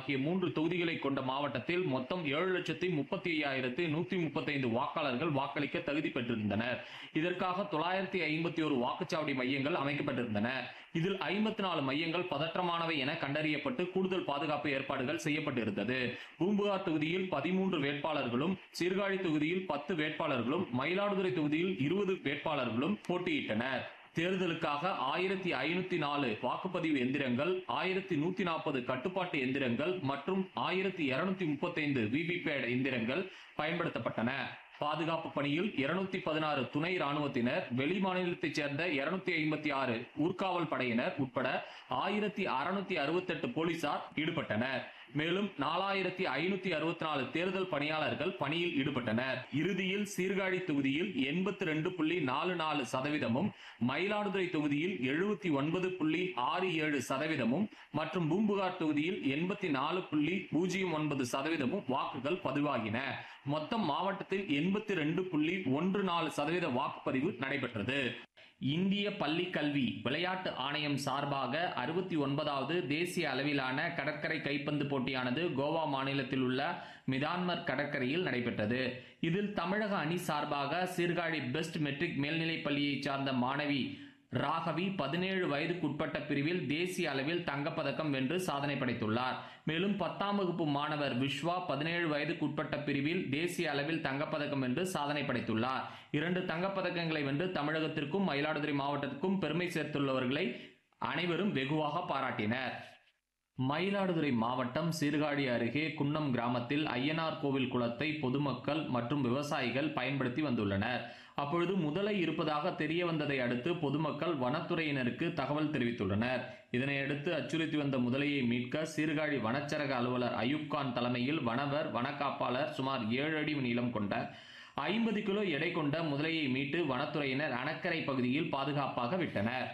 ஆகிய மூன்று தொகுதிகளை கொண்ட மாவட்டத்தில் மொத்தம் ஏழு லட்சத்தி முப்பத்தி ஐயாயிரத்தி நூத்தி முப்பத்தைந்து வாக்காளர்கள் வாக்களிக்க தகுதி பெற்றிருந்தனர் இதற்காக தொள்ளாயிரத்தி ஐம்பத்தி ஒரு வாக்குச்சாவடி மையங்கள் அமைக்கப்பட்டிருந்தன இதில் ஐம்பத்தி நாலு மையங்கள் பதற்றமானவை என கண்டறியப்பட்டு கூடுதல் பாதுகாப்பு ஏற்பாடுகள் செய்யப்பட்டிருந்தது பூம்புகார் தொகுதியில் பதிமூன்று வேட்பாளர்களும் சீர்காழி தொகுதியில் பத்து வேட்பாளர்களும் மயிலாடுதுறை தொகுதியில் இருபது வேட்பாளர்களும் போட்டியிட்டனர் தேர்தலுக்காக ஆயிரத்தி ஐநூத்தி நாலு வாக்குப்பதிவு எந்திரங்கள் ஆயிரத்தி நூத்தி நாற்பது கட்டுப்பாட்டு எந்திரங்கள் மற்றும் ஆயிரத்தி இருநூத்தி முப்பத்தைந்து விவிபேட் எந்திரங்கள் பயன்படுத்தப்பட்டன பாதுகாப்பு பணியில் இருநூத்தி பதினாறு துணை ராணுவத்தினர் வெளி மாநிலத்தைச் சேர்ந்த இருநூத்தி ஐம்பத்தி ஆறு ஊர்காவல் படையினர் உட்பட ஆயிரத்தி அறுநூத்தி அறுபத்தெட்டு போலீசார் ஈடுபட்டனர் மேலும் நாலாயிரத்தி ஐநூத்தி அறுபத்தி நாலு தேர்தல் பணியாளர்கள் பணியில் ஈடுபட்டனர் இறுதியில் சீர்காழி தொகுதியில் எண்பத்தி ரெண்டு புள்ளி நாலு நாலு சதவீதமும் மயிலாடுதுறை தொகுதியில் எழுபத்தி ஒன்பது புள்ளி ஆறு ஏழு சதவீதமும் மற்றும் பூம்புகார் தொகுதியில் எண்பத்தி நாலு புள்ளி பூஜ்ஜியம் ஒன்பது சதவீதமும் வாக்குகள் பதிவாகின மொத்தம் மாவட்டத்தில் எண்பத்தி ரெண்டு புள்ளி ஒன்று நாலு சதவீத வாக்குப்பதிவு நடைபெற்றது இந்திய பள்ளி கல்வி விளையாட்டு ஆணையம் சார்பாக அறுபத்தி ஒன்பதாவது தேசிய அளவிலான கடற்கரை கைப்பந்து போட்டியானது கோவா மாநிலத்தில் உள்ள மிதான்மர் கடற்கரையில் நடைபெற்றது இதில் தமிழக அணி சார்பாக சீர்காழி பெஸ்ட் மெட்ரிக் மேல்நிலைப் பள்ளியைச் சார்ந்த மாணவி ராகவி பதினேழு வயதுக்குட்பட்ட பிரிவில் தேசிய அளவில் தங்கப்பதக்கம் வென்று சாதனை படைத்துள்ளார் மேலும் பத்தாம் வகுப்பு மாணவர் விஸ்வா பதினேழு வயதுக்குட்பட்ட பிரிவில் தேசிய அளவில் தங்கப்பதக்கம் வென்று சாதனை படைத்துள்ளார் இரண்டு தங்கப்பதக்கங்களை வென்று தமிழகத்திற்கும் மயிலாடுதுறை மாவட்டத்திற்கும் பெருமை சேர்த்துள்ளவர்களை அனைவரும் வெகுவாக பாராட்டினர் மயிலாடுதுறை மாவட்டம் சீர்காழி அருகே குன்னம் கிராமத்தில் ஐயனார் கோவில் குளத்தை பொதுமக்கள் மற்றும் விவசாயிகள் பயன்படுத்தி வந்துள்ளனர் அப்பொழுது முதலை இருப்பதாக தெரிய வந்ததை அடுத்து பொதுமக்கள் வனத்துறையினருக்கு தகவல் தெரிவித்துள்ளனர் இதனையடுத்து அச்சுறுத்தி வந்த முதலையை மீட்க சீர்காழி வனச்சரக அலுவலர் அயூப் கான் தலைமையில் வனவர் வனக்காப்பாளர் சுமார் ஏழு அடி நீளம் கொண்ட ஐம்பது கிலோ எடை கொண்ட முதலையை மீட்டு வனத்துறையினர் அணக்கரை பகுதியில் பாதுகாப்பாக விட்டனர்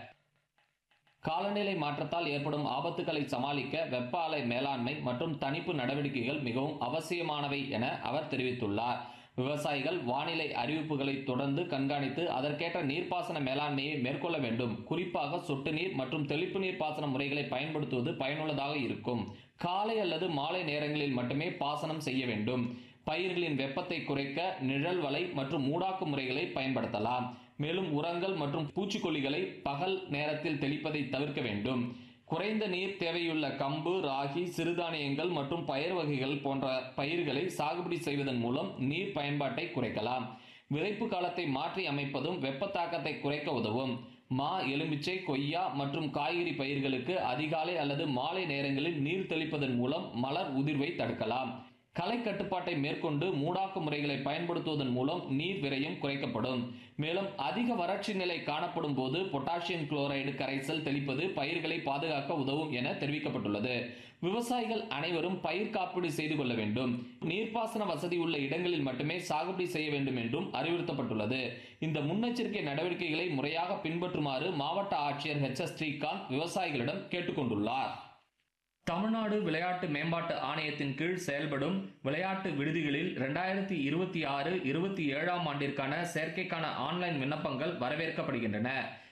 காலநிலை மாற்றத்தால் ஏற்படும் ஆபத்துகளை சமாளிக்க வெப்ப அலை மேலாண்மை மற்றும் தணிப்பு நடவடிக்கைகள் மிகவும் அவசியமானவை என அவர் தெரிவித்துள்ளார் விவசாயிகள் வானிலை அறிவிப்புகளை தொடர்ந்து கண்காணித்து அதற்கேற்ற நீர்ப்பாசன மேலாண்மையை மேற்கொள்ள வேண்டும் குறிப்பாக சொட்டு நீர் மற்றும் தெளிப்பு நீர் பாசன முறைகளை பயன்படுத்துவது பயனுள்ளதாக இருக்கும் காலை அல்லது மாலை நேரங்களில் மட்டுமே பாசனம் செய்ய வேண்டும் பயிர்களின் வெப்பத்தை குறைக்க நிழல் வலை மற்றும் மூடாக்கு முறைகளை பயன்படுத்தலாம் மேலும் உரங்கள் மற்றும் பூச்சிக்கொல்லிகளை பகல் நேரத்தில் தெளிப்பதை தவிர்க்க வேண்டும் குறைந்த நீர் தேவையுள்ள கம்பு ராகி சிறுதானியங்கள் மற்றும் பயிர் வகைகள் போன்ற பயிர்களை சாகுபடி செய்வதன் மூலம் நீர் பயன்பாட்டை குறைக்கலாம் விதைப்பு காலத்தை மாற்றி அமைப்பதும் வெப்ப தாக்கத்தை குறைக்க உதவும் மா எலுமிச்சை கொய்யா மற்றும் காய்கறி பயிர்களுக்கு அதிகாலை அல்லது மாலை நேரங்களில் நீர் தெளிப்பதன் மூலம் மலர் உதிர்வை தடுக்கலாம் களை கட்டுப்பாட்டை மேற்கொண்டு மூடாக்கு முறைகளை பயன்படுத்துவதன் மூலம் நீர் விரயம் குறைக்கப்படும் மேலும் அதிக வறட்சி நிலை காணப்படும் போது பொட்டாசியம் குளோரைடு கரைசல் தெளிப்பது பயிர்களை பாதுகாக்க உதவும் என தெரிவிக்கப்பட்டுள்ளது விவசாயிகள் அனைவரும் பயிர் காப்பீடு செய்து கொள்ள வேண்டும் நீர்ப்பாசன வசதி உள்ள இடங்களில் மட்டுமே சாகுபடி செய்ய வேண்டும் என்றும் அறிவுறுத்தப்பட்டுள்ளது இந்த முன்னெச்சரிக்கை நடவடிக்கைகளை முறையாக பின்பற்றுமாறு மாவட்ட ஆட்சியர் ஹெச் எஸ் ஸ்ரீகாந்த் விவசாயிகளிடம் கேட்டுக்கொண்டுள்ளார் தமிழ்நாடு விளையாட்டு மேம்பாட்டு ஆணையத்தின் கீழ் செயல்படும் விளையாட்டு விடுதிகளில் இரண்டாயிரத்தி இருபத்தி ஆறு இருபத்தி ஏழாம் ஆண்டிற்கான சேர்க்கைக்கான ஆன்லைன் விண்ணப்பங்கள் வரவேற்கப்படுகின்றன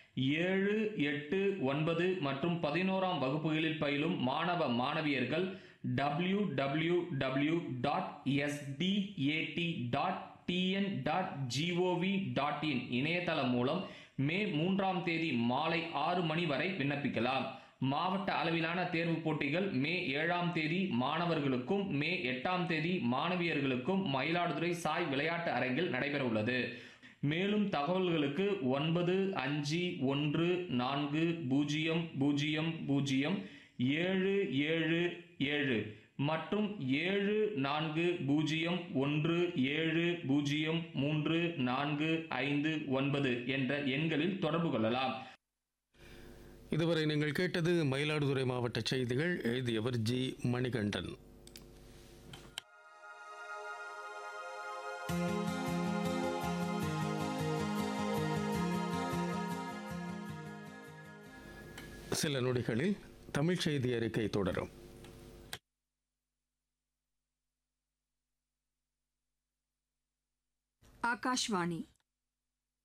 ஏழு எட்டு ஒன்பது மற்றும் பதினோராம் வகுப்புகளில் பயிலும் மாணவ மாணவியர்கள் W W W dot S D A T dot T N dot G O V dot in இணையதளம் மூலம் மே மூன்றாம் தேதி மாலை ஆறு மணி வரை விண்ணப்பிக்கலாம் மாவட்ட அளவிலான தேர்வு போட்டிகள் மே ஏழாம் தேதி மாணவர்களுக்கும் மே எட்டாம் தேதி மாணவியர்களுக்கும் மயிலாடுதுறை சாய் விளையாட்டு அரங்கில் நடைபெற உள்ளது மேலும் தகவல்களுக்கு ஒன்பது அஞ்சு ஒன்று நான்கு பூஜ்ஜியம் பூஜ்ஜியம் பூஜ்ஜியம் ஏழு ஏழு ஏழு மற்றும் ஏழு நான்கு பூஜ்ஜியம் ஒன்று ஏழு பூஜ்ஜியம் மூன்று நான்கு ஐந்து ஒன்பது என்ற எண்களில் தொடர்பு கொள்ளலாம் இதுவரை நீங்கள் கேட்டது மயிலாடுதுறை மாவட்ட செய்திகள் எழுதியவர் ஜி மணிகண்டன் சில நொடிகளில் தமிழ் செய்தி அறிக்கை தொடரும் ಆಕಾಶವಾಣಿ